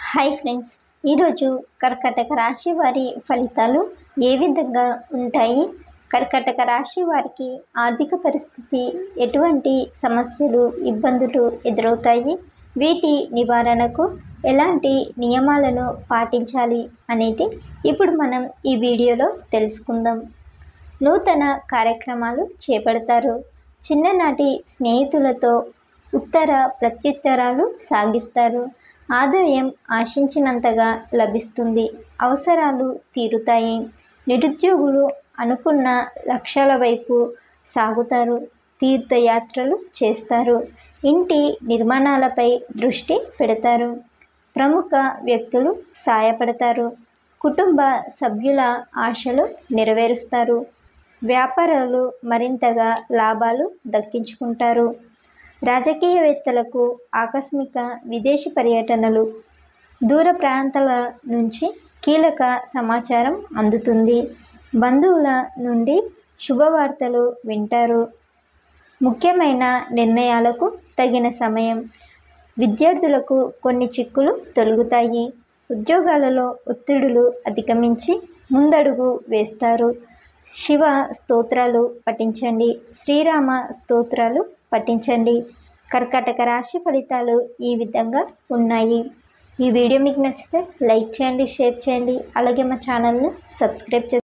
hi friends ఈరోజు కర్కటక రాశి వారి ఫలితాలు ఏ విధంగా ఉంటాయి కర్కటక రాశి వారికి ఆర్థిక పరిస్థితి ఎటువంటి సమస్యలు ఇబ్బందులు ఎదురవుతాయి వీటి నివారణకు ఎలాంటి నియమాలను పాటించాలి అనేది ఇప్పుడు మనం ఈ వీడియోలో తెలుసుకుందాం నూతన కార్యక్రమాలు చేపడతారు చిన్ననాటి స్నేహితులతో ఉత్తర ప్రత్యుత్తరాలు సాగిస్తారు ఆదాయం ఆశించినంతగా లభిస్తుంది అవసరాలు తీరుతాయి నిరుద్యోగులు అనుకున్న లక్ష్యాల వైపు సాగుతారు తీర్థయాత్రలు చేస్తారు ఇంటి నిర్మాణాలపై దృష్టి పెడతారు ప్రముఖ వ్యక్తులు సాయపడతారు కుటుంబ సభ్యుల ఆశలు నెరవేరుస్తారు వ్యాపారాలు మరింతగా లాభాలు దక్కించుకుంటారు రాజకీయవేత్తలకు ఆకస్మిక విదేశీ పర్యటనలు దూర ప్రాంతాల నుంచి కీలక సమాచారం అందుతుంది బంధువుల నుండి శుభవార్తలు వింటారు ముఖ్యమైన నిర్ణయాలకు తగిన సమయం విద్యార్థులకు కొన్ని చిక్కులు తొలగుతాయి ఉద్యోగాలలో ఒత్తిడులు అధిగమించి ముందడుగు వేస్తారు శివ స్తోత్రాలు పఠించండి శ్రీరామ స్తోత్రాలు పఠించండి కర్కాటక రాశి ఫలితాలు ఈ విధంగా ఉన్నాయి ఈ వీడియో మీకు నచ్చితే లైక్ చేయండి షేర్ చేయండి అలాగే మా ఛానల్ని సబ్స్క్రైబ్ చేసి